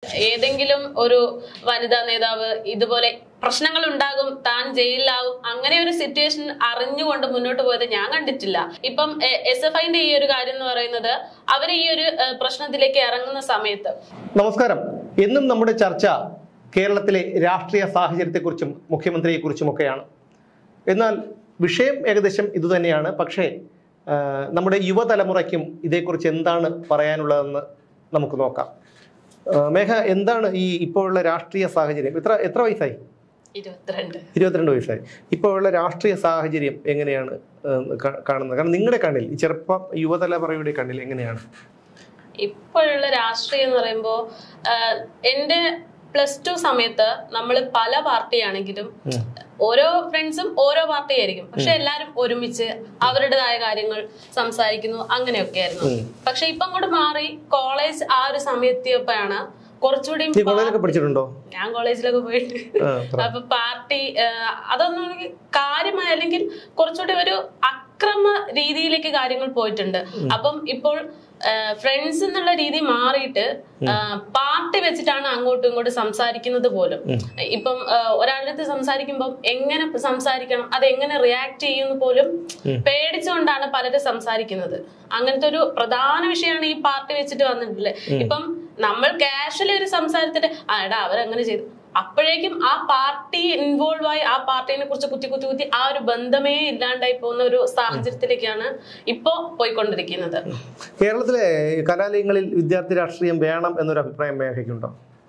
ഏതെങ്കിലും ഒരു വനിതാ നേതാവ് ഇതുപോലെ പ്രശ്നങ്ങൾ ഉണ്ടാകും താൻ ജയിലിലാവും അങ്ങനെ ഒരു സിറ്റുവേഷൻ അറിഞ്ഞുകൊണ്ട് മുന്നോട്ട് പോയത് ഞാൻ കണ്ടിട്ടില്ല ഇപ്പം എസ് എഫ് ഐന്റെ ഈ ഒരു കാര്യം എന്ന് പറയുന്നത് അവർ ഈ ഒരു ഏഹ്, പ്രശ്നത്തിലേക്ക് ഇറങ്ങുന്ന സമയത്ത് നമസ്കാരം എന്നും നമ്മുടെ ചർച്ച കേരളത്തിലെ രാഷ്ട്രീയ സാഹചര്യത്തെക്കുറിച്ചും മുഖ്യമന്ത്രിയെക്കുറിച്ചുമൊക്കെയാണ് എന്നാൽ വിഷയം ഏകദേശം ഇതുതന്നെയാണ് പക്ഷേ ആ, നമ്മുടെ യുവതലമുറയ്ക്കും ഇതേക്കുറിച്ച് എന്താണ് പറയാനുള്ളതെന്ന് നമുക്ക് നോക്കാം ആ, മേഘ എന്താണ് ഈ ഇപ്പോഴുള്ള രാഷ്ട്രീയ സാഹചര്യം എത്ര എത്ര വയസ്സായി ഇരുപത്തിരണ്ട് ഇരുപത്തിരണ്ട് വയസ്സായി ഇപ്പോഴുള്ള രാഷ്ട്രീയ സാഹചര്യം എങ്ങനെയാണ് ആ, കാ- കാണുന്നത് കാരണം നിങ്ങളുടെ കണ്ണിൽ ഈ ചെറുപ്പ യുവതലമുറയുടെ കണ്ണിൽ എങ്ങനെയാണ് ഇപ്പോഴുള്ള രാഷ്ട്രീയം എന്ന് പറയുമ്പോൾ എന്റെ പ്ലസ് ടു സമയത്ത് നമ്മൾ പല പാർട്ടിയാണെങ്കിലും ഓരോ ഫ്രണ്ട്സും ഓരോ പാർട്ടി ആയിരിക്കും പക്ഷെ എല്ലാരും ഒരുമിച്ച് അവരുടേതായ കാര്യങ്ങൾ സംസാരിക്കുന്നു അങ്ങനെയൊക്കെ ആയിരുന്നു പക്ഷെ ഇപ്പം അങ്ങോട്ട് മാറി കോളേജ് ആ ഒരു സമയത്തിയപ്പോഴാണ് കുറച്ചുകൂടി നീ കോളേജൊക്കെ പഠിച്ചിട്ടുണ്ടോ ഞാൻ കോളേജിലൊക്കെ പോയിട്ട് ആ, പറ. അപ്പൊ പാർട്ടി ഏഹ്, അതൊന്നും എനിക്ക് കാര്യമായ അല്ലെങ്കിൽ കുറച്ചുകൂടി ഒരു അക്രമ രീതിയിലേക്ക് കാര്യങ്ങൾ പോയിട്ടുണ്ട് അപ്പം ഇപ്പോൾ ഫ്രണ്ട്സ് എന്നുള്ള രീതി മാറിയിട്ട് ഏഹ്, പാർട്ടി വെച്ചിട്ടാണ് അങ്ങോട്ടും ഇങ്ങോട്ടും സംസാരിക്കുന്നത് പോലും ഇപ്പം ഏഹ്, ഒരാളുടെ അടുത്ത് സംസാരിക്കുമ്പോൾ എങ്ങനെ സംസാരിക്കണം അത് എങ്ങനെ റിയാക്ട് ചെയ്യുന്നു പോലും പേടിച്ചുകൊണ്ടാണ് പലരും സംസാരിക്കുന്നത് അങ്ങനത്തെ ഒരു പ്രധാന വിഷയമാണ് ഈ പാർട്ടി വെച്ചിട്ട് വന്നിട്ടുള്ളത് ഇപ്പം നമ്മൾ കാഷ്വലി ഒരു സംസാരത്തിന്റെ ആ എടാ അവരങ്ങനെ ചെയ്തു അപ്പോഴേക്കും ആ പാർട്ടി ഇൻവോൾവ് ആയി ആ പാർട്ടിനെ കുറിച്ച് കുത്തി കുത്തി കുത്തി ആ ഒരു ബന്ധമേ ഇല്ലാണ്ടായി പോകുന്ന ഒരു സാഹചര്യത്തിലേക്കാണ് ഇപ്പോ പോയിക്കൊണ്ടിരിക്കുന്നത് കേരളത്തിലെ കലാലയങ്ങളിൽ വിദ്യാർത്ഥി രാഷ്ട്രീയം വേണം എന്നൊരു അഭിപ്രായം മേഘയ്ക്കുണ്ടോ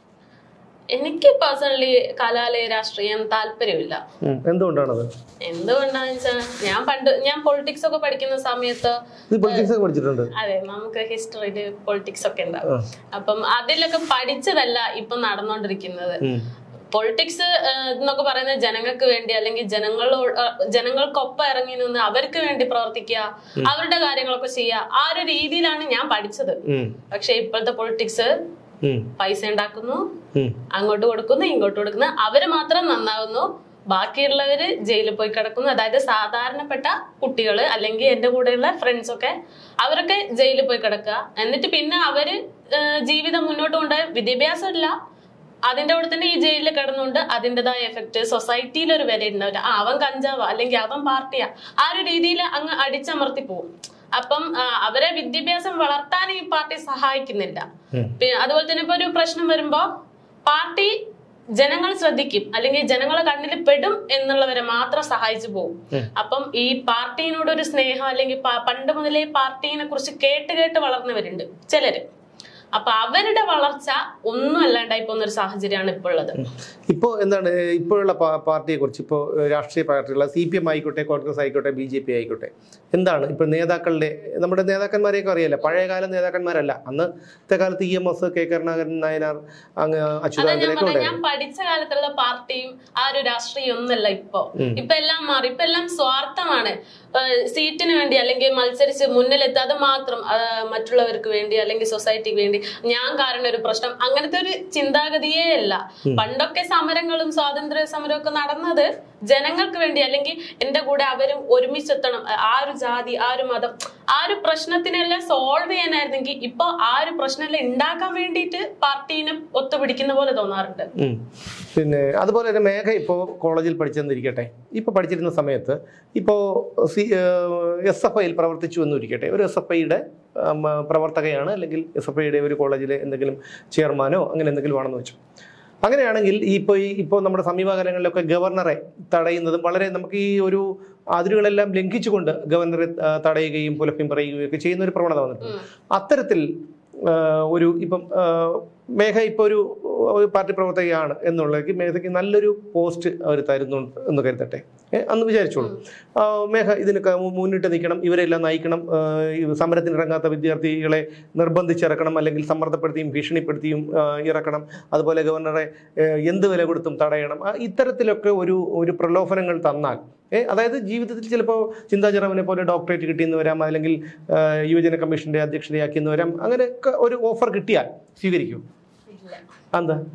എനിക്ക് പേഴ്സണലി കലാലയ രാഷ്ട്രീയം താല്പര്യമില്ല ഉം. എന്തുകൊണ്ടാണത് എന്തുകൊണ്ടാന്ന് വെച്ചാൽ ഞാൻ പണ്ട് ഞാൻ പൊളിറ്റിക്സ് ഒക്കെ പഠിക്കുന്ന സമയത്ത് ഇത് പൊളിറ്റിക്സ് ഒക്കെ പഠിച്ചിട്ടുണ്ട് അതെ നമുക്ക് ഹിസ്റ്ററിയില് പൊളിറ്റിക്സ് ഒക്കെ ഉണ്ടാവും അപ്പം അതിലൊക്കെ പഠിച്ചതല്ല ഇപ്പൊ നടന്നുകൊണ്ടിരിക്കുന്നത് ഉം. പൊളിറ്റിക്സ് എന്നൊക്കെ പറയുന്നത് ജനങ്ങൾക്ക് വേണ്ടി അല്ലെങ്കിൽ ജനങ്ങളോട് ഏഹ്, ജനങ്ങൾക്കൊപ്പം ഇറങ്ങി നിന്ന് അവർക്ക് വേണ്ടി പ്രവർത്തിക്കുക അവരുടെ കാര്യങ്ങളൊക്കെ ചെയ്യുക ആ ഒരു രീതിയിലാണ് ഞാൻ പഠിച്ചത് ഉം. പക്ഷെ ഇപ്പോഴത്തെ പൊളിറ്റിക്സ് ഉം. പൈസ ഉണ്ടാക്കുന്നു ഉം. അങ്ങോട്ട് കൊടുക്കുന്നു ഇങ്ങോട്ട് കൊടുക്കുന്നു അവര് മാത്രം നന്നാവുന്നു ബാക്കിയുള്ളവര് ജയിലിൽ പോയി കിടക്കുന്നു അതായത് സാധാരണപ്പെട്ട കുട്ടികള് അല്ലെങ്കിൽ എന്റെ കൂടെയുള്ള ഫ്രണ്ട്സ് ഒക്കെ അവരൊക്കെ ജയിലിൽ പോയി കിടക്കുക എന്നിട്ട് പിന്നെ അവര് ഏഹ്, ജീവിതം മുന്നോട്ട് കൊണ്ടുപോയ വിദ്യാഭ്യാസം ഇല്ല അതിന്റെ കൂടെ തന്നെ ഈ ജയിലിൽ കിടന്നുകൊണ്ട് അതിൻ്റെതായ എഫക്ട് സൊസൈറ്റിയിൽ ഒരു വില ഉണ്ടാവില്ല ആ അവൻ കഞ്ചാവാ അല്ലെങ്കിൽ അവൻ പാർട്ടിയാ ആ ഒരു രീതിയിൽ അങ്ങ് അടിച്ചമർത്തി പോകും അപ്പം ആ, അവരെ വിദ്യാഭ്യാസം വളർത്താൻ ഈ പാർട്ടി സഹായിക്കുന്നില്ല ഉം. പിന്നെ അതുപോലെ തന്നെ ഇപ്പൊ ഒരു പ്രശ്നം വരുമ്പോ പാർട്ടി ജനങ്ങൾ ശ്രദ്ധിക്കും അല്ലെങ്കിൽ ജനങ്ങളെ കണ്ണിൽ പെടും എന്നുള്ളവരെ മാത്രം സഹായിച്ചു പോകും അപ്പം ഈ പാർട്ടിനോട് ഒരു സ്നേഹം അല്ലെങ്കിൽ പ- പണ്ട് മുതലേ പാർട്ടീനെ കുറിച്ച് കേട്ട് കേട്ട് വളർന്നവരുണ്ട് ചിലര് അപ്പൊ അവരുടെ വളർച്ച ഒന്നും അല്ലാണ്ടായി പോകുന്ന ഒരു സാഹചര്യമാണ് ഇപ്പോൾ ഉള്ളത് ഇപ്പോൾ എന്താണ് ഇപ്പോഴുള്ള പാ- പാർട്ടിയെ കുറിച്ച് ഇപ്പോൾ രാഷ്ട്രീയ പാർട്ടികൾ സി പി എം ആയിക്കോട്ടെ കോൺഗ്രസ് ആയിക്കോട്ടെ ബി ജെ പി ആയിക്കോട്ടെ എന്താണ് ഇപ്പോൾ നേതാക്കളുടെ നമ്മുടെ നേതാക്കന്മാരെയൊക്കെ അറിയാലോ പഴയകാല നേതാക്കന്മാരല്ല അന്നത്തെ കാലത്ത് E M S K Karunakaran Nayanar അങ്ങ് അതാ ഞാൻ അച്യുതാനന്ദനൊക്കെ പറഞ്ഞ ഉണ്ടായിരുന്നു ഞാൻ പഠിച്ച കാലത്തുള്ള പാർട്ടിയും ആ ഒരു രാഷ്ട്രീയം ഒന്നല്ല ഇപ്പൊ ഇപ്പൊ എല്ലാം മാറി ഇപ്പൊ എല്ലാം സ്വാർത്ഥമാണ് ഏഹ് സീറ്റിന് വേണ്ടി അല്ലെങ്കിൽ മത്സരിച്ച് മുന്നിലെത്താതെ മാത്രം ആ, മറ്റുള്ളവർക്ക് വേണ്ടി അല്ലെങ്കിൽ സൊസൈറ്റിക്ക് വേണ്ടി ഞാൻ കാരണം ഒരു പ്രശ്നം അങ്ങനത്തെ ഒരു ചിന്താഗതിയേ അല്ല പണ്ടൊക്കെ സമരങ്ങളും സ്വാതന്ത്ര്യ സമരവും ഒക്കെ നടന്നത് ജനങ്ങൾക്ക് വേണ്ടി അല്ലെങ്കിൽ എന്റെ കൂടെ അവരും ഒരുമിച്ചെത്തണം ആ ഒരു ജാതി ആ ഒരു മതം ആ ഒരു പ്രശ്നത്തിനെല്ലാം സോൾവ് ചെയ്യാനായിരുന്നെങ്കിൽ ഇപ്പൊ ആ ഒരു പ്രശ്നമെല്ലാം ഉണ്ടാക്കാൻ വേണ്ടിയിട്ട് പാർട്ടീനെ ഒത്തുപിടിക്കുന്ന പോലെ തോന്നാറുണ്ട് ഉം. പിന്നെ അതുപോലെ തന്നെ മേഘ ഇപ്പോൾ കോളേജിൽ പഠിച്ചെന്നിരിക്കട്ടെ ഇപ്പോൾ പഠിച്ചിരുന്ന സമയത്ത് ഇപ്പോൾ സി എസ് എഫ് ഐയിൽ പ്രവർത്തിച്ചു എന്നിരിക്കട്ടെ ഒരു എസ് എഫ് ഐയുടെ പ്രവർത്തകയാണ് അല്ലെങ്കിൽ എസ് എഫ് ഐയുടെ ഒരു കോളേജിലെ എന്തെങ്കിലും ചെയർമാനോ അങ്ങനെ എന്തെങ്കിലും ആണെന്ന് വെച്ചു അങ്ങനെയാണെങ്കിൽ ഈ ഇപ്പോൾ ഈ ഇപ്പോൾ നമ്മുടെ സമീപകാലങ്ങളിലൊക്കെ ഗവർണറെ തടയുന്നതും വളരെ നമുക്ക് ഈ ഒരു അതിരുകളെല്ലാം ലംഘിച്ചുകൊണ്ട് ഗവർണറെ ആ, തടയുകയും പുലഭ്യം പറയുകയും ഒക്കെ ചെയ്യുന്ന ഒരു പ്രവണത വന്നിട്ടുണ്ട് അത്തരത്തിൽ ആ, ഒരു ഇപ്പം ആ, മേഘ ഇപ്പോൾ ഒരു ഒരു പാർട്ടി പ്രവർത്തകയാണ് എന്നുള്ളതെങ്കിൽ മേഘയ്ക്ക് നല്ലൊരു പോസ്റ്റ് അവർ തരുന്നു എന്ന് കരുതട്ടെ ഏ, അന്ന് വിചാരിച്ചോളൂ ആ, മേഘ ഇതിനൊക്കെ മു- മുന്നിട്ട് നിൽക്കണം ഇവരെല്ലാം നയിക്കണം ആ, ഈ സമരത്തിനിറങ്ങാത്ത വിദ്യാർത്ഥികളെ നിർബന്ധിച്ചിറക്കണം അല്ലെങ്കിൽ സമ്മർദ്ദപ്പെടുത്തിയും ഭീഷണിപ്പെടുത്തിയും ആ, ഇറക്കണം അതുപോലെ ഗവർണറെ ഏ, എന്ത് വില കൊടുത്തും തടയണം ആ, ഇത്തരത്തിലൊക്കെ ഒരു ഒരു പ്രലോഭനങ്ങൾ തന്നാൽ ഏ, അതായത് ജീവിതത്തിൽ ചിലപ്പോൾ ചിന്താ ജെറോമിനെ പോലെ ഡോക്ടറേറ്റ് കിട്ടിയെന്ന് വരാം അല്ലെങ്കിൽ ആ, യുവജന കമ്മീഷന്റെ അധ്യക്ഷതയാക്കിയെന്ന് വരാം അങ്ങനെയൊക്കെ ഒരു ഓഫർ കിട്ടിയാൽ സ്വീകരിക്കും ഇല്ല എന്താ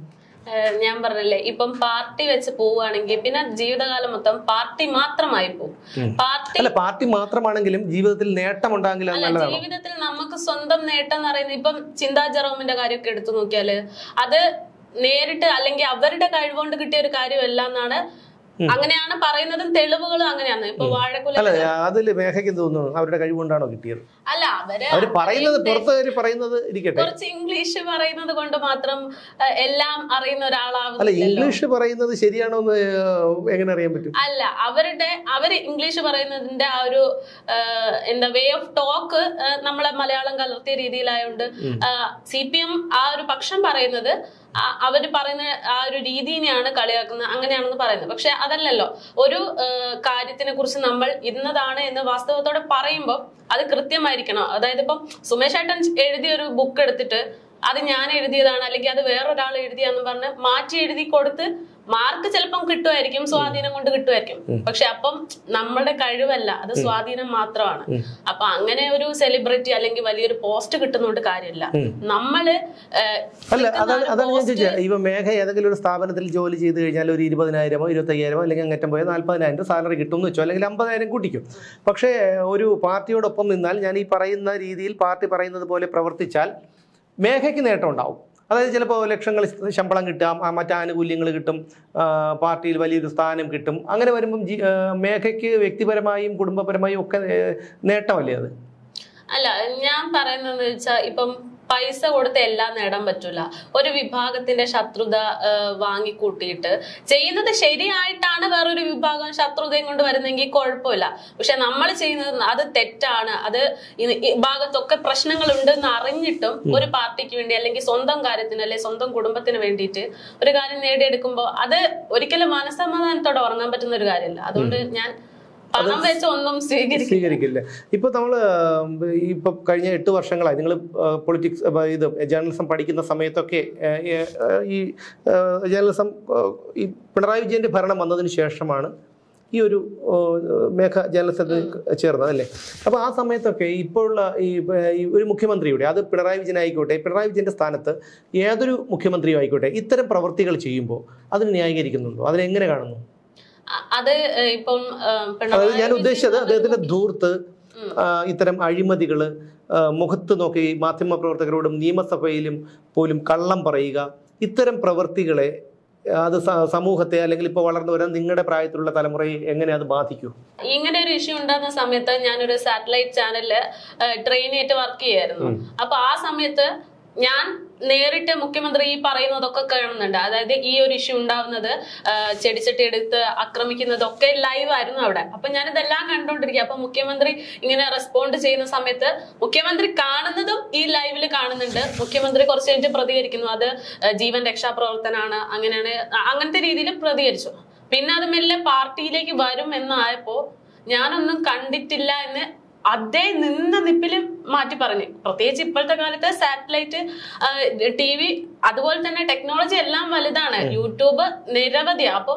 ഏഹ് ഞാൻ പറഞ്ഞില്ലേ ഇപ്പം പാർട്ടി വെച്ച് പോവുകയാണെങ്കിൽ പിന്നെ ജീവിതകാലം മൊത്തം പാർട്ടി മാത്രമായി പോകും പാർട്ടി അല്ല പാർട്ടി മാത്രമാണെങ്കിലും ജീവിതത്തിൽ നേട്ടം ഉണ്ടാകില്ല അല്ല നല്ലതാണോ ജീവിതത്തിൽ നമുക്ക് സ്വന്തം നേട്ടം എന്ന് പറയുന്നത് ഇപ്പം ചിന്താ ജെറോമിന്റെ കാര്യമൊക്കെ എടുത്തു നോക്കിയാല് അത് നേരിട്ട് അല്ലെങ്കിൽ അവരുടെ കഴിവുകൊണ്ട് കിട്ടിയ ഒരു കാര്യമല്ല എന്നാണ് അങ്ങനെയാണ് പറയുന്നതും തെളിവുകളും അങ്ങനെയാണ് ഇപ്പൊ വാഴക്കുല അല്ല അതിൽ മേഘയ്ക്ക് എന്ത് തോന്നുന്നു അവരുടെ കഴിവുകൊണ്ടാണോ കിട്ടിയത് അല്ല അവര് അവർ പറയുന്നത് പുറത്ത് കാര്യം പറയുന്നത് ഇരിക്കട്ടെ കുറച്ച് ഇംഗ്ലീഷ് പറയുന്നത് കൊണ്ട് മാത്രം ഏഹ്, എല്ലാം അറിയുന്ന അല്ല ഒരാളാവുന്നില്ലല്ലോ ഇംഗ്ലീഷ് പറയുന്നത് ശരിയാണോ എന്ന് എങ്ങനെ അറിയാൻ പറ്റും അല്ല അവരുടെ അവര് ഇംഗ്ലീഷ് പറയുന്നതിന്റെ ആ ഒരു ആഹ്, എന്താ വേ ഓഫ് ടോക്ക് നമ്മളെ മലയാളം കലർത്തിയ രീതിയിലായോണ്ട് സി പി എം ആ ഒരു പക്ഷം പറയുന്നത് ആ- അവര് പറയുന്ന ആ ഒരു രീതിനെയാണ് കളിയാക്കുന്നത് അങ്ങനെയാണെന്ന് പറയുന്നത് പക്ഷെ അതല്ലല്ലോ ഒരു ആഹ്, കാര്യത്തിനെ കുറിച്ച് നമ്മൾ ഇന്നതാണ് എന്ന് വാസ്തവത്തോടെ പറയുമ്പോൾ അത് കൃത്യമായിരിക്കണം അതായത് ഇപ്പം സുമേഷ് ഏട്ടൻ എഴുതിയ ഒരു ബുക്ക് എടുത്തിട്ട് അത് ഞാൻ എഴുതിയതാണ് അല്ലെങ്കിൽ അത് വേറൊരാൾ എഴുതിയാന്ന് പറഞ്ഞ് മാറ്റി എഴുതി കൊടുത്ത് മാർക്ക് ചിലപ്പം കിട്ടുമായിരിക്കും സ്വാധീനം കൊണ്ട് കിട്ടുമായിരിക്കും പക്ഷെ അപ്പം നമ്മുടെ കഴിവല്ല അത് സ്വാധീനം മാത്രമാണ് അപ്പൊ അങ്ങനെ ഒരു സെലിബ്രിറ്റി അല്ലെങ്കിൽ വലിയൊരു പോസ്റ്റ് കിട്ടുന്നോണ്ട് കാര്യമില്ല നമ്മള് ഏഹ്, അല്ല കിട്ടുന്ന അതാണ് ഒരു അതാണ് ഞാൻ post- ചോദിച്ചത് ഇവ മേഘ ഏതെങ്കിലും ഒരു സ്ഥാപനത്തിൽ ജോലി ചെയ്ത് കഴിഞ്ഞാൽ ഒരു ഇരുപതിനായിരമോ ഇരുപത്തയ്യായിരമോ അല്ലെങ്കിൽ അങ്ങറ്റം പോയാൽ നാൽപ്പതിനായിരം സാലറി കിട്ടും എന്ന് വെച്ചോ അല്ലെങ്കിൽ അമ്പതിനായിരം കൂട്ടിക്കും പക്ഷേ ഒരു പാർട്ടിയോടൊപ്പം നിന്നാൽ ഞാൻ ഈ പറയുന്ന രീതിയിൽ പാർട്ടി പറയുന്നത് പോലെ പ്രവർത്തിച്ചാൽ മേഘയ്ക്ക് നേട്ടം ഉണ്ടാവും അതായത് ചിലപ്പോൾ ലക്ഷങ്ങൾ ശമ്പളം കിട്ടാം ആ മറ്റ് ആനുകൂല്യങ്ങൾ കിട്ടും ആ, പാർട്ടിയിൽ വലിയൊരു സ്ഥാനം കിട്ടും അങ്ങനെ വരുമ്പം ജി- ആ, മേഘയ്ക്ക് വ്യക്തിപരമായും കുടുംബപരമായും ഒക്കെ ഏ, നേട്ടമല്ലേ അത് അല്ല ഞാൻ പറയുന്നത് വെച്ചാൽ ഇപ്പം പൈസ കൊടുത്ത് എല്ലാം നേടാൻ പറ്റൂല ഒരു വിഭാഗത്തിന്റെ ശത്രുത ആ, വാങ്ങിക്കൂട്ടിയിട്ട് ചെയ്യുന്നത് ശരിയായിട്ടാണ് വേറൊരു വിഭാഗം ശത്രുതയും കൊണ്ട് വരുന്നെങ്കിൽ കുഴപ്പമില്ല പക്ഷെ നമ്മൾ ചെയ്യുന്നത് അത് തെറ്റാണ് അത് ഈ ഈ ഭാഗത്തൊക്കെ പ്രശ്നങ്ങൾ ഉണ്ടെന്ന് അറിഞ്ഞിട്ടും ഒരു പാർട്ടിക്ക് വേണ്ടി അല്ലെങ്കിൽ സ്വന്തം കാര്യത്തിന് അല്ലെങ്കിൽ സ്വന്തം കുടുംബത്തിന് വേണ്ടിയിട്ട് ഒരു കാര്യം നേടിയെടുക്കുമ്പോൾ അത് ഒരിക്കലും മനസ്സമാധാനത്തോടെ ഉറങ്ങാൻ പറ്റുന്ന ഒരു കാര്യമല്ല അതുകൊണ്ട് ഞാൻ പണം വെച്ച് ഒന്നും സ്വീകരിക്കും സ്വീകരിക്കില്ല ഇപ്പൊ നമ്മള് ഇപ്പൊ കഴിഞ്ഞ എട്ട് വർഷങ്ങളായി നിങ്ങൾ പൊളിറ്റിക്സ് ഇത് ജേർണലിസം പഠിക്കുന്ന സമയത്തൊക്കെ ആ, ആ, ഈ ജേർണലിസം ഈ പിണറായി വിജയന്റെ ഭരണം വന്നതിന് ശേഷമാണ് ഈ ഒരു ആ, മേഘ ജേർണലിസത്തിൽ ചേർന്നത് അല്ലേ അപ്പോൾ ആ സമയത്തൊക്കെ ഇപ്പോഴുള്ള ഈ ഈ ഒരു മുഖ്യമന്ത്രിയുടെ അത് പിണറായി വിജയൻ ആയിക്കോട്ടെ പിണറായി വിജയന്റെ സ്ഥാനത്ത് ഏതൊരു മുഖ്യമന്ത്രിയും ആയിക്കോട്ടെ ഇത്തരം പ്രവർത്തികൾ ചെയ്യുമ്പോൾ അതിന് ന്യായീകരിക്കുന്നുണ്ടോ അതിനെങ്ങനെ കാണുന്നു അ- അത് ഏഹ്, ഇപ്പം ഏഹ്, അതായത് പിണറായി ഞാൻ ഉദ്ദേശിച്ചത് വിജയൻ അദ്ദേഹത്തിന്റെ ധൂർത്ത് ആ, ഇത്തരം അഴിമതികള് ആ, മുഖത്ത് നോക്കി മാധ്യമപ്രവർത്തകരോടും നിയമസഭയിലും പോലും കള്ളം പറയുക ഇത്തരം പ്രവൃത്തികളെ ആ, അത് സ- സമൂഹത്തെ അല്ലെങ്കിൽ ഇപ്പോൾ വളർന്നു വരാൻ നിങ്ങളുടെ പ്രായത്തിലുള്ള തലമുറയെ എങ്ങനെ അത് ബാധിക്കൂ ഇങ്ങനെ ഒരു ഇഷ്യൂ ഉണ്ടാകുന്ന സമയത്ത് ഞാനൊരു സാറ്റലൈറ്റ് ചാനലില് ട്രെയിനായിട്ട് വർക്ക് ചെയ്യായിരുന്നു അപ്പൊ ആ സമയത്ത് ഞാൻ നേരിട്ട് മുഖ്യമന്ത്രി ഈ പറയുന്നതൊക്കെ കാണുന്നുണ്ട് അതായത് ഈ ഒരു ഇഷ്യൂ ഉണ്ടാവുന്നത് ആ, ചെടിച്ചട്ടി എടുത്ത് ആക്രമിക്കുന്നതൊക്കെ ലൈവ് ആയിരുന്നു അവിടെ അപ്പൊ ഞാൻ ഇതെല്ലാം കണ്ടോണ്ടിരിക്കുക അപ്പൊ മുഖ്യമന്ത്രി ഇങ്ങനെ റെസ്പോണ്ട് ചെയ്യുന്ന സമയത്ത് മുഖ്യമന്ത്രി കാണുന്നതും ഈ ലൈവിൽ കാണുന്നുണ്ട് മുഖ്യമന്ത്രി കുറച്ച് കഴിഞ്ഞിട്ട് പ്രതികരിക്കുന്നു അത് ആ, ജീവൻ രക്ഷാപ്രവർത്തനാണ് അങ്ങനെയാണ് അ- അങ്ങനത്തെ രീതിയിൽ പ്രതികരിച്ചു പിന്നെ അത് മെല്ലെ പാർട്ടിയിലേക്ക് വരും എന്നായപ്പോ ഞാനൊന്നും കണ്ടിട്ടില്ല എന്ന് അതേ നിന്ന നിപ്പിലും മാറ്റി പറഞ്ഞു പ്രത്യേകിച്ച് ഇപ്പോഴത്തെ കാലത്ത് സാറ്റലൈറ്റ് ടി വി അതുപോലെ തന്നെ ടെക്നോളജി എല്ലാം വലുതാണ് യൂട്യൂബ് നിരവധിയാ അപ്പൊ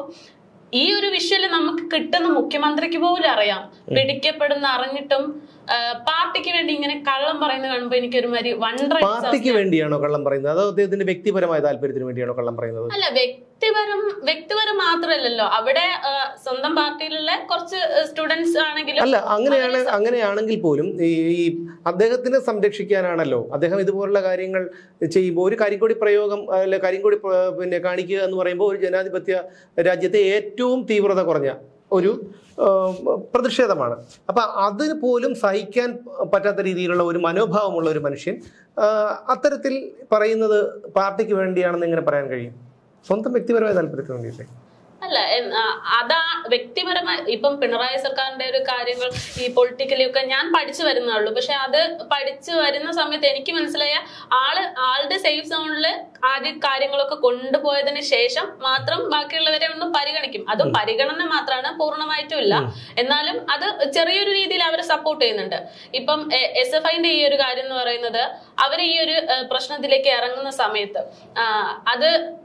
ഈ ഒരു വിഷ്വല് നമുക്ക് കിട്ടുന്ന മുഖ്യമന്ത്രിക്ക് പോലും അറിയാം പിടിക്കപ്പെടുന്ന അറിഞ്ഞിട്ടും ആ, പാർട്ടിക്ക് വേണ്ടി ഇങ്ങനെ കള്ളം പറയുന്നത് കാണുമ്പോ എനിക്കൊരു മാതിരി വണ്ടർ പാർട്ടിക്ക് വേണ്ടിയാണോ കള്ളം പറയുന്നത് അതോ അദ്ദേഹത്തിന്റെ വ്യക്തിപരമായ താല്പര്യത്തിന് വേണ്ടിയാണോ കള്ളം പറയുന്നത് അല്ല വ്യക്തിപരം വ്യക്തിപരം മാത്രമല്ലല്ലോ അവിടെ ആ, സ്വന്തം പാർട്ടിയിലുള്ള കുറച്ച് സ്റ്റുഡൻസ് ആണെങ്കിലും അല്ല അങ്ങനെയാണ് അങ്ങനെയാണെങ്കിൽ പോലും ഈ ഈ അദ്ദേഹത്തിനെ സംരക്ഷിക്കാനാണല്ലോ അദ്ദേഹം ഇതുപോലുള്ള കാര്യങ്ങൾ ചെയ്യുമ്പോൾ ഒരു കരിങ്കൊടി പ്രയോഗം അല്ലെ കരിങ്കൊടി പ്ര- പിന്നെ കാണിക്കുക എന്ന് പറയുമ്പോൾ ഒരു ജനാധിപത്യ രാജ്യത്തെ ഏറ്റവും തീവ്രത കുറഞ്ഞ ഒരു ആ, പ്രതിഷേധമാണ് അപ്പം അതിന് പോലും സഹിക്കാൻ പറ്റാത്ത രീതിയിലുള്ള ഒരു മനോഭാവമുള്ള ഒരു മനുഷ്യൻ ആ, അത്തരത്തിൽ പറയുന്നത് പാർട്ടിക്ക് വേണ്ടിയാണെന്ന് എങ്ങനെ പറയാൻ കഴിയും സ്വന്തം വ്യക്തിപരമായ താല്പര്യത്തിന് വേണ്ടിയില്ലേ അല്ല എൻ- ആ, അതാ വ്യക്തിപരമായി ഇപ്പം പിണറായി സർക്കാരിന്റെ ഒരു കാര്യങ്ങൾ ഈ പൊളിറ്റിക്കലി ഒക്കെ ഞാൻ പഠിച്ചു വരുന്നുള്ളൂ പക്ഷെ അത് പഠിച്ചു വരുന്ന സമയത്ത് എനിക്ക് മനസ്സിലായ ആള് ആളുടെ സേഫ് സോണിൽ ആദ്യ കാര്യങ്ങളൊക്കെ കൊണ്ടുപോയതിന് ശേഷം മാത്രം ബാക്കിയുള്ളവരെ ഒന്ന് പരിഗണിക്കും അതും പരിഗണന മാത്രമാണ് പൂർണ്ണമായിട്ടും ഇല്ല എന്നാലും അത് ചെറിയൊരു രീതിയിൽ അവരെ സപ്പോർട്ട് ചെയ്യുന്നുണ്ട് ഇപ്പം എസ് എഫ് ഐന്റെ ഈ ഒരു കാര്യം എന്ന് പറയുന്നത് അവർ ഈ ഒരു ഏഹ്, പ്രശ്നത്തിലേക്ക് ഇറങ്ങുന്ന സമയത്ത് ആ, അത്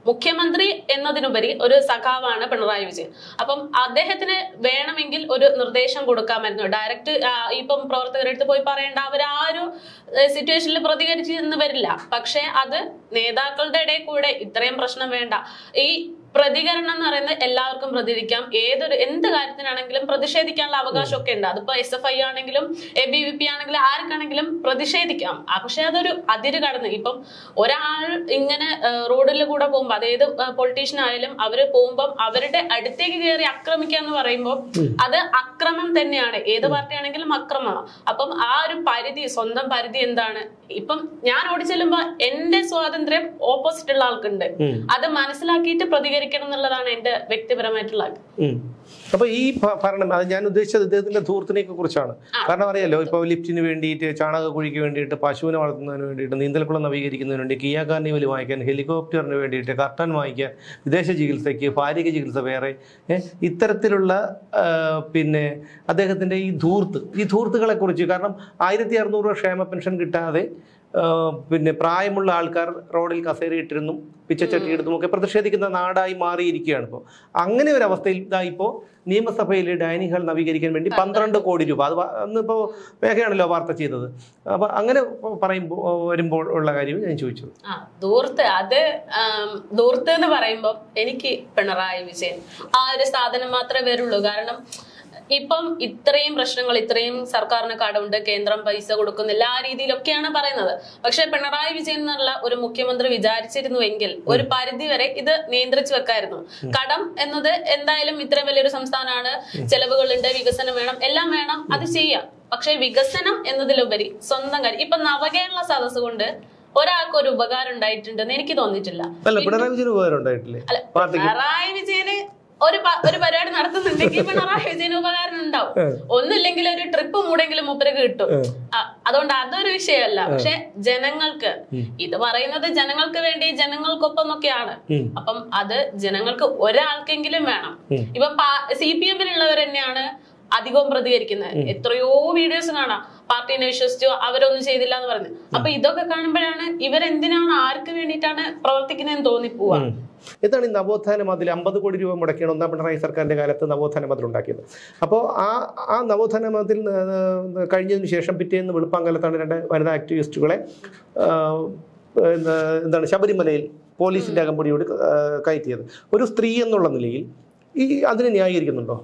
മുഖ്യമന്ത്രി എന്നതിനുപരി ഒരു സഖാവാണ് പിണറായി വിജയൻ അപ്പം അദ്ദേഹത്തിന് വേണമെങ്കിൽ ഒരു നിർദ്ദേശം കൊടുക്കാമായിരുന്നു ഡയറക്റ്റ് ഇപ്പം പ്രവർത്തകരെടുത്ത് പോയി പറയേണ്ട അവർ ആ ഒരു സിറ്റുവേഷനിൽ പ്രതികരിച്ചെന്ന് വരില്ല പക്ഷെ അത് നേതാക്കളുടെ ഇടയിൽ കൂടെ ഇത്രയും പ്രശ്നം വേണ്ട ഈ പ്രതികരണം എന്ന് പറയുന്നത് എല്ലാവർക്കും പ്രതികരിക്കാം ഏതൊരു എന്ത് കാര്യത്തിനാണെങ്കിലും പ്രതിഷേധിക്കാനുള്ള അവകാശമൊക്കെ ഉണ്ട് അതിപ്പോ എസ് എഫ് ഐ ആണെങ്കിലും എ ബി വി പി ആണെങ്കിലും ആർക്കാണെങ്കിലും പ്രതിഷേധിക്കാം ആ, പക്ഷെ അതൊരു അതിര് കടന്ന് ഇപ്പം ഒരാൾ ഇങ്ങനെ റോഡിൽ കൂടെ പോകുമ്പോൾ അതേത് പൊളിറ്റീഷ്യൻ ആയാലും അവര് പോകുമ്പോൾ അവരുടെ അടുത്തേക്ക് കയറി ആക്രമിക്കുക എന്ന് പറയുമ്പോൾ അത് അക്രമം തന്നെയാണ് ഏത് പാർട്ടി ആണെങ്കിലും അക്രമമാണ് അപ്പം ആ ഒരു പരിധി സ്വന്തം പരിധി എന്താണ് ഇപ്പം ഞാൻ ഓടി ചെല്ലുമ്പോ എന്റെ സ്വാതന്ത്ര്യം ഓപ്പോസിറ്റ് ഉള്ള ആൾക്കുണ്ട് ഉം. അത് മനസ്സിലാക്കിയിട്ട് പ്രതികരിക്കണം എന്നുള്ളതാണ് എന്റെ വ്യക്തിപരമായിട്ടുള്ള ആഗ്രഹം. ഉം. അപ്പൊ ഈ ഭ- ഭരണം അത് ഞാൻ ഉദ്ദേശിച്ചത് ഇദ്ദേഹത്തിന്റെ ധൂർത്തിനെ കുറിച്ചാണ് കാരണം അറിയാലോ ഇപ്പൊ ലിഫ്റ്റിന് വേണ്ടിയിട്ട് ചാണകക്കുഴിക്ക് വേണ്ടിയിട്ട് പശുവിനെ വളർത്തുന്നതിന് വേണ്ടിയിട്ട് നീന്തൽക്കുളം നവീകരിക്കുന്നതിന് വേണ്ടി കിയാ കാർണിവൽ വാങ്ങിക്കാൻ ഹെലികോപ്റ്ററിന് വേണ്ടിയിട്ട് കർട്ടൻ വാങ്ങിക്കാൻ വിദേശ ചികിത്സയ്ക്ക് ഭാര്യയ്ക്ക് ചികിത്സ വേറെ ഏ, ഇത്തരത്തിലുള്ള ആ, പിന്നെ അദ്ദേഹത്തിന്റെ ഈ ധൂർത്ത് ഈ ധൂർത്തുകളെ കുറിച്ച് കാരണം ആയിരത്തി അറുന്നൂറ് രൂപ ക്ഷേമ പെൻഷൻ കിട്ടാതെ ആ, പിന്നെ പ്രായമുള്ള ആൾക്കാർ റോഡിൽ കസേരയിട്ടിരുന്നും പിച്ചച്ചട്ടി എടുത്തും ഒക്കെ പ്രതിഷേധിക്കുന്ന നാടായി മാറിയിരിക്കുകയാണ് ഇപ്പോൾ അങ്ങനെ ഒരു അവസ്ഥയിൽ ഇതാ ഇപ്പോൾ നിയമസഭയിൽ ഡൈനിങ് ഹാൾ നവീകരിക്കാൻ വേണ്ടി പന്ത്രണ്ട് കോടി രൂപ അത് വ- അന്നിപ്പോൾ മേഘയാണല്ലോ വാർത്ത ചെയ്തത് അപ്പോൾ അങ്ങനെ പറയുമ്പോൾ വരുമ്പോൾ ഉള്ള കാര്യം ഞാൻ ചോദിച്ചത് ആ ദൂർത്ത് അത് ആം, ദൂർത്ത് എന്ന് പറയുമ്പോൾ എനിക്ക് പിണറായി വിജയൻ ആ ഒരു സാധനം മാത്രമേ വരുള്ളൂ കാരണം ഇപ്പം ഇത്രയും പ്രശ്നങ്ങൾ ഇത്രയും സർക്കാരിന് കടമുണ്ട് കേന്ദ്രം പൈസ കൊടുക്കുന്നില്ല ആ രീതിയിലൊക്കെയാണ് പറയുന്നത് പക്ഷെ പിണറായി വിജയൻ എന്നുള്ള ഒരു മുഖ്യമന്ത്രി വിചാരിച്ചിരുന്നുവെങ്കിൽ ഒരു പരിധി വരെ ഇത് നിയന്ത്രിച്ചു വെക്കായിരുന്നു കടം എന്നത് എന്തായാലും ഇത്രയും വലിയൊരു സംസ്ഥാനമാണ് ചെലവുകളുണ്ട് വികസനം വേണം എല്ലാം വേണം അത് ചെയ്യാം പക്ഷെ വികസനം എന്നതിലുപരി സ്വന്തം കാര്യം ഇപ്പൊ നവകേരള സദസ് കൊണ്ട് ഒരാൾക്ക് ഒരു ഉപകാരം ഉണ്ടായിട്ടുണ്ടെന്ന് എനിക്ക് തോന്നിയിട്ടില്ല അല്ല പിണറായി വിജയൻ ഉപകാരം ഉണ്ടായിട്ടില്ലേ അല്ല പാർട്ടിക്ക് പിണറായി വിജയന് ഒരു പ- ഒരു പരിപാടി നടത്തുന്നുണ്ടെങ്കിൽ പിണറായി വിജയന് ഉപകാരം ഉണ്ടാവും ഒന്നില്ലെങ്കിൽ ഒരു ട്രിപ്പ് മൂടെങ്കിലും മുപ്പരക്ക് കിട്ടും ആ, അതുകൊണ്ട് അതൊരു വിഷയമല്ല പക്ഷെ ജനങ്ങൾക്ക് ഇത് പറയുന്നത് ജനങ്ങൾക്ക് വേണ്ടി ജനങ്ങൾക്കൊപ്പം ഒക്കെയാണ് ഉം. അപ്പം അത് ജനങ്ങൾക്ക് ഒരാൾക്കെങ്കിലും വേണം ഇപ്പൊ സി പി എമ്മിലുള്ളവർ തന്നെയാണ് അധികവും പ്രതികരിക്കുന്നത് എത്രയോ വീഡിയോസ് കാണാം പാർട്ടീനെ വിശ്വസിച്ചു അവരൊന്നും ചെയ്തില്ല എന്ന് പറഞ്ഞു അപ്പൊ ഇതൊക്കെ കാണുമ്പോഴാണ് ഇവരെന്തിനാണ് ആർക്ക് വേണ്ടിയിട്ടാണ് പ്രവർത്തിക്കുന്നതെന്ന് തോന്നിപ്പോവാ ഉം. എന്താണ് ഈ നവോത്ഥാന മതിൽ അമ്പത് കോടി രൂപ മുടക്കിയാണ് ഒന്നാം പിണറായി സർക്കാരിന്റെ കാലത്ത് നവോത്ഥാന മതിൽ ഉണ്ടാക്കിയത് അപ്പോൾ ആ ആ നവോത്ഥാന മതിൽ ഏഹ്, കഴിഞ്ഞതിന് ശേഷം പിറ്റേന്ന് വെളുപ്പാങ്കാലത്താണ് രണ്ട് വനിതാ ആക്ടിവിസ്റ്റുകളെ ആഹ്, എന്താ- എന്താണ് ശബരിമലയിൽ പോലീസിന്റെ അകമ്പടിയോട് ആഹ്, കയറ്റിയത് ഒരു സ്ത്രീ എന്നുള്ള നിലയിൽ ഈ അതിനെ ന്യായീകരിക്കുന്നുണ്ടോ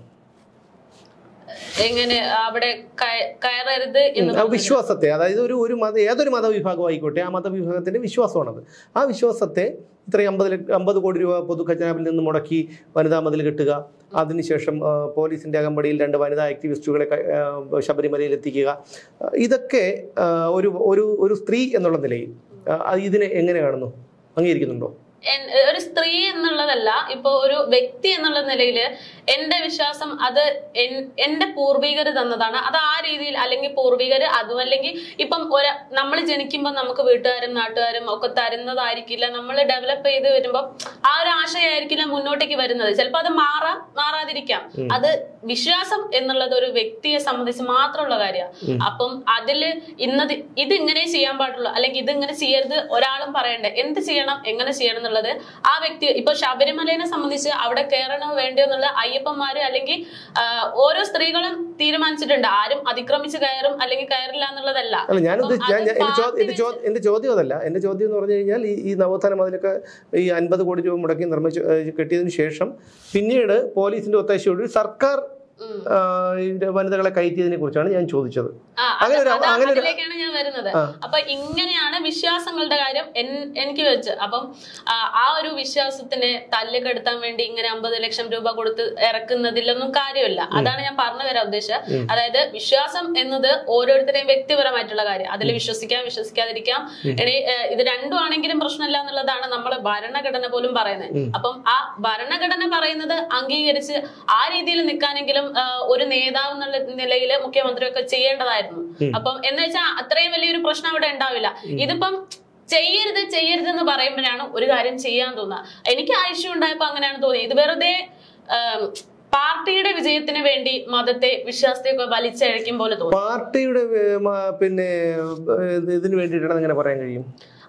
എങ്ങനെ അവിടെ കയ- കയറരുത് എന്ന് ആ വിശ്വാസത്തെ അതായത് ഒരു ഒരു മത ഏതൊരു മതവിഭാഗം ആയിക്കോട്ടെ ആ മതവിഭാഗത്തിന്റെ വിശ്വാസമാണത് ആ വിശ്വാസത്തെ ഇത്രയും അമ്പത് ലക്ഷ- അമ്പത് കോടി രൂപ പൊതു ഖജനാവിൽ നിന്ന് മുടക്കി വനിതാ മതിൽ കെട്ടുക അതിനുശേഷം ആ, പോലീസിന്റെ അകമ്പടിയിൽ രണ്ട് വനിതാ ആക്ടിവിസ്റ്റുകളെ ക- ആ, ശബരിമലയിൽ എത്തിക്കുക ആ, ഇതൊക്കെ ആ, ഒരു ഒരു ഒരു സ്ത്രീ എന്നുള്ള നിലയിൽ ആ, ഇതിനെ എങ്ങനെ കാണുന്നു അംഗീകരിക്കുന്നുണ്ടോ എൻ- ഒരു സ്ത്രീ എന്നുള്ളതല്ല ഇപ്പൊ ഒരു വ്യക്തി എന്നുള്ള നിലയില് എന്റെ വിശ്വാസം അത് എൻ- എന്റെ പൂർവികർ തന്നതാണ് അത് ആ രീതിയിൽ അല്ലെങ്കിൽ പൂർവികർ അതും അല്ലെങ്കിൽ ഇപ്പം ഒരു നമ്മൾ ജനിക്കുമ്പോൾ നമുക്ക് വീട്ടുകാരും നാട്ടുകാരും ഒക്കെ തരുന്നതായിരിക്കില്ല നമ്മൾ ഡെവലപ്പ് ചെയ്ത് വരുമ്പോൾ ആ ഒരു ആശയമായിരിക്കില്ല മുന്നോട്ടേക്ക് വരുന്നത് ചിലപ്പോൾ അത് മാറാം മാറാതിരിക്കാം അത് വിശ്വാസം എന്നുള്ളത് ഒരു വ്യക്തിയെ സംബന്ധിച്ച് മാത്രമുള്ള കാര്യമാണ് അപ്പം അതില് ഇന്നത് ഇത് ഇങ്ങനെ ചെയ്യാൻ പാടുള്ളൂ അല്ലെങ്കിൽ ഇത് ഇങ്ങനെ ചെയ്യരുത് ഒരാളും പറയണ്ടേ എന്ത് ചെയ്യണം എങ്ങനെ ചെയ്യണം എന്നുള്ളത് ആ വ്യക്തി ഇപ്പൊ ശബരിമലയെ സംബന്ധിച്ച് അവിടെ കയറണോ വേണ്ടയോ എന്നുള്ള അയ്യപ്പന്മാര് അല്ലെങ്കിൽ ആ, ഓരോ സ്ത്രീകളും തീരുമാനിച്ചിട്ടുണ്ട് ആരും അതിക്രമിച്ച് കയറും അല്ലെങ്കിൽ കയറില്ല എന്നുള്ളതല്ല അല്ല ഞാൻ അപ്പം ഉദ്ദേശിച്ച ഞാൻ അത് ഞാൻ- എന്റെ ചോദ്യം പാർട്ടി എന്റെ ചോദ്യം എന്റെ ചോദ്യം അതല്ല എന്റെ ചോദ്യം എന്ന് പറഞ്ഞു കഴിഞ്ഞാൽ ഈ ഈ നവോത്ഥാന മതിലൊക്കെ ഈ അൻപത് കോടി രൂപ മുടക്കി നിർമ്മിച്ച് ഏഹ് കെട്ടിയതിനു ശേഷം പിന്നീട് പോലീസിന്റെ ഒത്താശയോട് സർക്കാർ ഉം. ആ, ഇത് വനിതകളെ കയറ്റിയതിനെ കുറിച്ചാണ് ഞാൻ ചോദിച്ചത് ആ, അത് അങ്ങനെ ഒരു- അതാ- അങ്ങനെ ഒരു- അതിലേക്കാണ് ഞാൻ വരുന്നത് ആ. അപ്പൊ ഇങ്ങനെയാണ് വിശ്വാസങ്ങളുടെ കാര്യം എൻ- എനിക്ക് വെച്ച് അപ്പം ആ, ആ ഒരു വിശ്വാസത്തിനെ തല്ലുകെടുത്താൻ വേണ്ടി ഇങ്ങനെ അമ്പത് ലക്ഷം രൂപ കൊടുത്ത് ഇറക്കുന്നതിലൊന്നും കാര്യമില്ല അതാണ് ഞാൻ പറഞ്ഞു വരാൻ ഉദ്ദേശിച്ചത് അതായത് വിശ്വാസം എന്നത് ഓരോരുത്തരെയും വ്യക്തിപരമായിട്ടുള്ള കാര്യം അതിൽ വിശ്വസിക്കാം വിശ്വസിക്കാതിരിക്കാം ഇനി ഏഹ്, ഇത് രണ്ടും ആണെങ്കിലും പ്രശ്നമില്ല എന്നുള്ളതാണ് നമ്മൾ ഭരണഘടന പോലും പറയുന്നത് അപ്പം ആ ഭരണഘടന പറയുന്നത് അംഗീകരിച്ച് ആ രീതിയിൽ നിൽക്കാനെങ്കിലും ആഹ്, ഒരു നേതാവ് എന്നുള്ള നിലയിൽ മുഖ്യമന്ത്രിയൊക്കെ ചെയ്യേണ്ടതായിരുന്നു അപ്പം എന്ന് വെച്ചാൽ അത്രയും വലിയൊരു പ്രശ്നം അവിടെ ഉണ്ടാവില്ല ഇതിപ്പം ചെയ്യരുത് ചെയ്യരുത് എന്ന് പറയുമ്പോഴാണ് ഒരു കാര്യം ചെയ്യാൻ തോന്നുക എനിക്ക് ആവശ്യം ഉണ്ടായപ്പോ അങ്ങനെയാണ് തോന്നിയത് ഇത് വെറുതെ ആം, പാർട്ടിയുടെ വിജയത്തിന് വേണ്ടി മതത്തെ വിശ്വാസത്തെ വലിച്ചഴക്കും പോലെ തോന്നി പാർട്ടിയുടെ ഏഹ്, മ- പിന്നെ ഏഹ്, ഇതിന് വേണ്ടിയിട്ടാണ് അങ്ങനെ പറയാൻ കഴിയും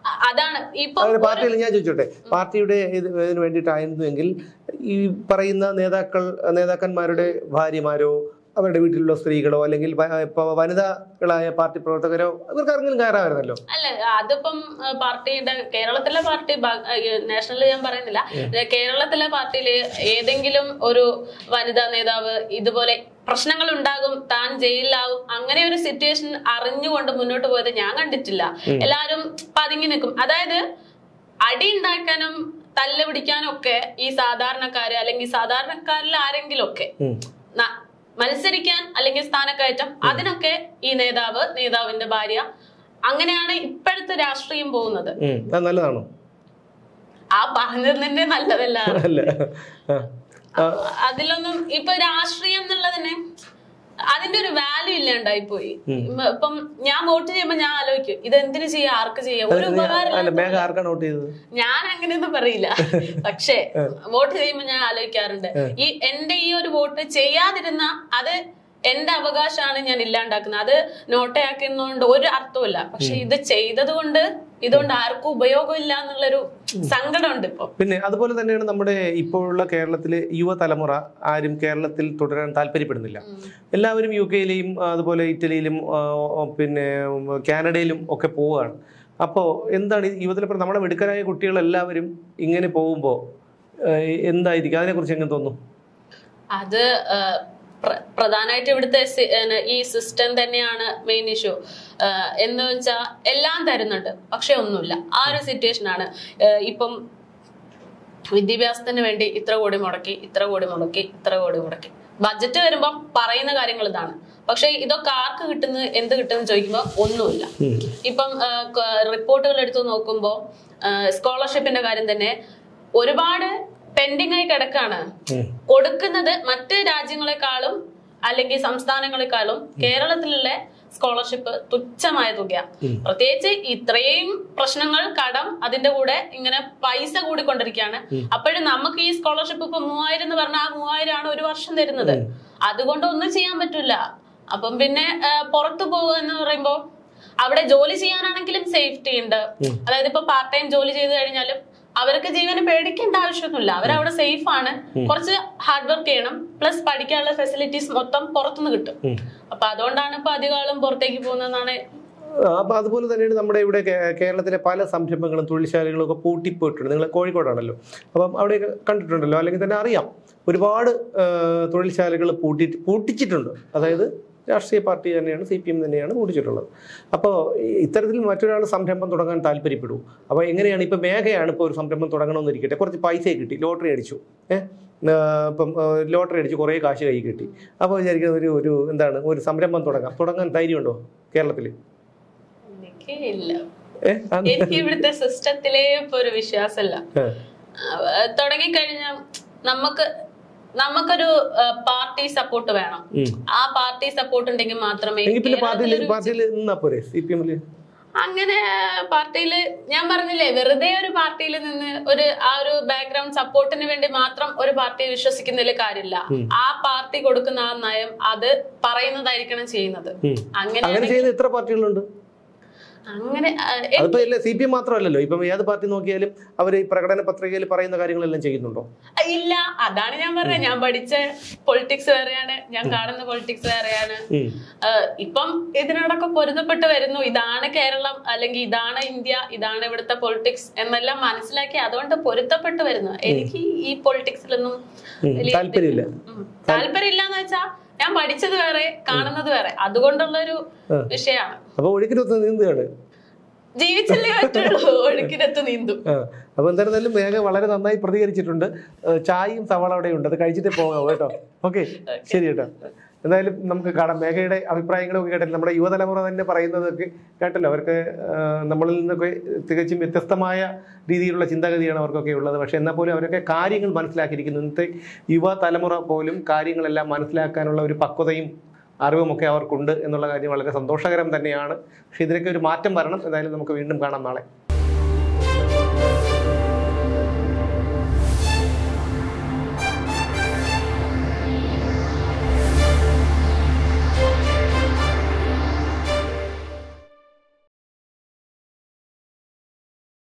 അ- അതാണ് ഇപ്പൊ അങ്ങനെ പാർട്ടിയിൽ ഞാൻ ചോദിച്ചോട്ടെ പാർട്ടിയുടെ ഇത് ഇതിന് വേണ്ടിയിട്ടായിരുന്നുവെങ്കിൽ ഈ പറയുന്ന നേതാക്കൾ നേതാക്കന്മാരുടെ ഭാര്യമാരോ അവരുടെ വീട്ടിലുള്ള സ്ത്രീകളോ അല്ലെങ്കിൽ വ- ഇപ്പൊ വനിതകളായ പാർട്ടി പ്രവർത്തകരോ ഇവർക്ക് ആരെങ്കിലും കയറാമായിരുന്നല്ലോ അല്ല അതിപ്പം ആ, പാർട്ടിയുടെ കേരളത്തിലെ പാർട്ടി നാഷണൽ ഞാൻ പറയുന്നില്ല കേരളത്തിലെ പാർട്ടിയില് ഏതെങ്കിലും ഒരു വനിതാ നേതാവ് ഇതുപോലെ പ്രശ്നങ്ങൾ ഉണ്ടാകും താൻ ജയിലിലാവും അങ്ങനെ ഒരു സിറ്റുവേഷൻ അറിഞ്ഞുകൊണ്ട് മുന്നോട്ട് പോയത് ഞാൻ കണ്ടിട്ടില്ല എല്ലാരും പതുങ്ങി നിൽക്കും അതായത് അടി ഉണ്ടാക്കാനും തല്ല് പിടിക്കാനും ഒക്കെ ഈ സാധാരണക്കാര് അല്ലെങ്കിൽ സാധാരണക്കാരിൽ ആരെങ്കിലും ഒക്കെ ഉം. ന- മത്സരിക്കാൻ അല്ലെങ്കിൽ സ്ഥാനക്കയറ്റം അതിനൊക്കെ ഈ നേതാവ് നേതാവിന്റെ ഭാര്യ അങ്ങനെയാണ് ഇപ്പോഴത്തെ രാഷ്ട്രീയം പോകുന്നത് ഉം. അത് നല്ലതാണോ ആ പറഞ്ഞത് തന്നെ നല്ലതല്ല അല്ല ആ. ആ. അതിലൊന്നും ഇപ്പൊ രാഷ്ട്രീയം എന്നുള്ളതിന് അതിന്റെ ഒരു വാല്യൂ ഇല്ലാണ്ടായി പോയി ഇപ്പം ഞാൻ വോട്ട് ചെയ്യുമ്പോ ഞാൻ ആലോചിക്കും ഇത് എന്തിനു ചെയ്യാ ആർക്ക് ചെയ്യാം ഒരു ഉപകാരം അല്ല മേഘ ആർക്കാണ് വോട്ട് ചെയ്തത് ഞാൻ അങ്ങനെയൊന്നും പറയില്ല പക്ഷേ വോട്ട് ചെയ്യുമ്പോൾ ഞാൻ ആലോചിക്കാറുണ്ട് ഈ എന്റെ ഈ ഒരു വോട്ട് ചെയ്യാതിരുന്ന അത് എന്റെ അവകാശമാണ് ഞാൻ ഇല്ലാണ്ടാക്കുന്നത് അത് നോട്ടയാക്കുന്നതുകൊണ്ട് ഒരു അർത്ഥമില്ല പക്ഷെ ഇത് ചെയ്തത് കൊണ്ട് ഇതുകൊണ്ട് ആർക്കും ഉപയോഗമില്ല എന്നുള്ളൊരു സങ്കടമുണ്ട് ഇപ്പൊ പിന്നെ അതുപോലെ തന്നെയാണ് നമ്മുടെ ഇപ്പോഴുള്ള കേരളത്തിലെ യുവതലമുറ ആരും കേരളത്തിൽ തുടരാൻ താല്പര്യപ്പെടുന്നില്ല എല്ലാവരും യു കെയിലെയും അതുപോലെ ഇറ്റലിയിലും ആ, പിന്നെ ഉം, കാനഡയിലും ഒക്കെ പോവുകയാണ് അപ്പോൾ എന്താണ് ഈ യുവതലമുറ നമ്മുടെ മിടുക്കരായ കുട്ടികളെല്ലാവരും ഇങ്ങനെ പോകുമ്പോൾ എന്തായിരിക്കും അതിനെക്കുറിച്ച് എങ്ങനെ തോന്നുന്നു അത് ആ, പ്ര- പ്രധാനമായിട്ട് ഇവിടുത്തെ സി- ഏന, ഈ സിസ്റ്റം തന്നെയാണ് മെയിൻ ഇഷ്യൂ എന്ന് വെച്ചാൽ എല്ലാം തരുന്നുണ്ട് പക്ഷെ ഒന്നുമില്ല ആ ഒരു സിറ്റുവേഷൻ ആണ് ഏഹ് ഇപ്പം വിദ്യാഭ്യാസത്തിന് വേണ്ടി ഇത്ര കോടി മുടക്കി ഇത്ര കോടി മുടക്കി ഇത്ര കോടി മുടക്കി ബജറ്റ് വരുമ്പം പറയുന്ന കാര്യങ്ങൾ ഇതാണ് പക്ഷെ ഇതൊക്കെ ആർക്ക് കിട്ടുന്നു എന്ത് കിട്ടുന്നു ചോദിക്കുമ്പോൾ ഒന്നുമില്ല ഇപ്പം റിപ്പോർട്ടുകൾ എടുത്തു നോക്കുമ്പോൾ സ്കോളർഷിപ്പിന്റെ കാര്യം തന്നെ ഒരുപാട് പെൻഡിങ് ആയി കിടക്കാണ് ഉം. കൊടുക്കുന്നത് മറ്റ് രാജ്യങ്ങളെക്കാളും അല്ലെങ്കിൽ സംസ്ഥാനങ്ങളെക്കാളും കേരളത്തിലുള്ള സ്കോളർഷിപ്പ് തുച്ഛമായ തുകയാണ് പ്രത്യേകിച്ച് ഇത്രയും പ്രശ്നങ്ങൾ കടം അതിന്റെ കൂടെ ഇങ്ങനെ പൈസ കൂടിക്കൊണ്ടിരിക്കുകയാണ് അപ്പോഴും നമുക്ക് ഈ സ്കോളർഷിപ്പ് ഇപ്പൊ മൂവായിരം എന്ന് പറഞ്ഞാൽ ആ മൂവായിരം ആണ് ഒരു വർഷം തരുന്നത് അതുകൊണ്ട് ഒന്നും ചെയ്യാൻ പറ്റില്ല അപ്പം പിന്നെ ആ, പുറത്തു പോകുക എന്ന് പറയുമ്പോൾ അവിടെ ജോലി ചെയ്യാനാണെങ്കിലും സേഫ്റ്റി ഉണ്ട് അതായത് ഇപ്പൊ പാർട്ട് ടൈം ജോലി ചെയ്ത് കഴിഞ്ഞാലും അവർക്ക് ജീവന് പേടിക്കേണ്ട ആവശ്യമൊന്നുമില്ല അവരവിടെ സേഫ് ആണ് കുറച്ച് ഹാർഡ് വർക്ക് ചെയ്യണം പ്ലസ് പഠിക്കാനുള്ള ഫെസിലിറ്റീസ് മൊത്തം പുറത്തുനിന്ന് കിട്ടും ഉം. അപ്പൊ അതുകൊണ്ടാണ് ഇപ്പൊ അധികം ആളും പുറത്തേക്ക് പോകുന്നതെന്നാണ് അപ്പൊ അതുപോലെ തന്നെയാണ് നമ്മുടെ ഇവിടെ കേ- കേരളത്തിലെ പല സംരംഭങ്ങളും തൊഴിൽശാലകളും ഒക്കെ പൂട്ടിപ്പോയിട്ടുണ്ട് നിങ്ങൾ കോഴിക്കോടാണല്ലോ അപ്പം അവിടെ കണ്ടിട്ടുണ്ടല്ലോ അല്ലെങ്കിൽ തന്നെ അറിയാം ഒരുപാട് തൊഴിൽശാലകൾ പൂട്ടി പൂട്ടിച്ചിട്ടുണ്ട് അതായത് രാഷ്ട്രീയ പാർട്ടി തന്നെയാണ് സി പി എം തന്നെയാണ് പൂട്ടിച്ചിട്ടുള്ളത് അപ്പോൾ ഇത്തരത്തിൽ മറ്റൊരാൾ സംരംഭം തുടങ്ങാൻ താല്പര്യപ്പെടൂ അപ്പോൾ എങ്ങനെയാണ് ഇപ്പോൾ മേഘയാണ് ഇപ്പോൾ ഒരു സംരംഭം തുടങ്ങണമെന്നിരിക്കട്ടെ കുറച്ച് പൈസ കിട്ടി ലോട്ടറി അടിച്ചു ഏഹ് ഇപ്പം ലോട്ടറി അടിച്ച് കുറേ കാശ് കൈ കിട്ടി അപ്പോൾ വിചാരിക്കുന്നത് ഒരു ഒരു എന്താണ് ഒരു സംരംഭം തുടങ്ങാം തുടങ്ങാൻ ധൈര്യമുണ്ടോ കേരളത്തിൽ എനിക്ക് ഇല്ല ഏഹ് എനിക്ക് ഇവിടുത്തെ സിസ്റ്റത്തിലേ ഇപ്പൊ ഒരു വിശ്വാസമില്ല ആ. തുടങ്ങിക്കഴിഞ്ഞാൽ നമുക്ക് നമുക്കൊരു പാർട്ടി സപ്പോർട്ട് വേണം ഉം. ആ പാർട്ടി സപ്പോർട്ട് ഉണ്ടെങ്കിൽ മാത്രമേ എങ്കിൽ പിന്നെ പാർട്ടിയിൽ കേരളത്തിലൊരു പാർട്ടിയിൽ നിന്നാ പോരെ സി പി എമ്മില് അങ്ങനെ പാർട്ടിയില് ഞാൻ പറഞ്ഞില്ലേ വെറുതെ ഒരു പാർട്ടിയിൽ നിന്ന് ഒരു ആ ഒരു ബാക്ക്ഗ്രൗണ്ട് സപ്പോർട്ടിന് വേണ്ടി മാത്രം ഒരു പാർട്ടിയെ വിശ്വസിക്കുന്നതിൽ കാര്യമില്ല ആ പാർട്ടി കൊടുക്കുന്ന ആ നയം അത് പറയുന്നതായിരിക്കണം ചെയ്യുന്നത് അങ്ങനെ അങ്ങനെ ചെയ്യുന്ന എത്ര പാർട്ടികളുണ്ട് അങ്ങനെ ആ, അതിപ്പോ ഇല്ല സി പി എം മാത്രമല്ലല്ലോ ഇപ്പം ഏത് പാർട്ടി നോക്കിയാലും അവർ ഈ പ്രകടന പത്രികയിൽ പറയുന്ന കാര്യങ്ങളെല്ലാം ചെയ്യുന്നുണ്ടോ ഇല്ല അതാണ് ഞാൻ പറഞ്ഞത് ഞാൻ പഠിച്ച പൊളിറ്റിക്സ് വേറെയാണ് ഞാൻ കാണുന്ന പൊളിറ്റിക്സ് വേറെയാണ് ഉം. ആഹ് ഇപ്പം ഇതിനോടൊക്കെ പൊരുത്തപ്പെട്ട് വരുന്നു ഇതാണ് കേരളം അല്ലെങ്കിൽ ഇതാണ് ഇന്ത്യ ഇതാണ് ഇവിടുത്തെ പൊളിറ്റിക്സ് എന്നെല്ലാം മനസ്സിലാക്കി അതുകൊണ്ട് പൊരുത്തപ്പെട്ട് വരുന്നു എനിക്ക് ഈ പൊളിറ്റിക്സിലൊന്നും ഉം. വലിയ താല്പര്യമില്ല ഉം. താല്പര്യമില്ലാന്ന് വെച്ചാ ഞാൻ പഠിച്ചത് വേറെ കാണുന്നത് വേറെ അതുകൊണ്ടുള്ള ഒരു വിഷയമാണ് അപ്പൊ ഒഴുക്കിനൊത്ത് നീന്തുകയാണ് ജീവിച്ചല്ലേ പറ്റുള്ളൂ ഒഴുക്കിനത്ത് നീന്തും ആ അപ്പൊ എന്തായിരുന്നാലും മേഘ വളരെ നന്നായി പ്രതികരിച്ചിട്ടുണ്ട് ഏഹ് ചായയും സവാള അവിടെ ഉണ്ട് അത് കഴിച്ചിട്ടേ പോകാം കേട്ടോ ഓക്കെ ശരി കേട്ടോ എന്തായാലും നമുക്ക് കാണാം മേഘയുടെ അഭിപ്രായങ്ങളൊക്കെ കേട്ടല്ലോ നമ്മുടെ യുവതലമുറ തന്നെ പറയുന്നതൊക്കെ കേട്ടല്ലോ അവർക്ക് ഏഹ് നമ്മളിൽ നിന്നൊക്കെ തികച്ചും വ്യത്യസ്തമായ രീതിയിലുള്ള ചിന്താഗതിയാണ് അവർക്കൊക്കെ ഉള്ളത് പക്ഷെ എന്നാൽ പോലും അവരൊക്കെ കാര്യങ്ങൾ മനസ്സിലാക്കിയിരിക്കുന്നു ഇന്നത്തെ യുവതലമുറ പോലും കാര്യങ്ങളെല്ലാം മനസ്സിലാക്കാനുള്ള ഒരു പക്വതയും അറിവുമൊക്കെ അവർക്കുണ്ട് എന്നുള്ള കാര്യം വളരെ സന്തോഷകരം തന്നെയാണ് പക്ഷേ ഇതിനൊക്കെ ഒരു മാറ്റം വരണം എന്തായാലും നമുക്ക് വീണ്ടും കാണാം നാളെ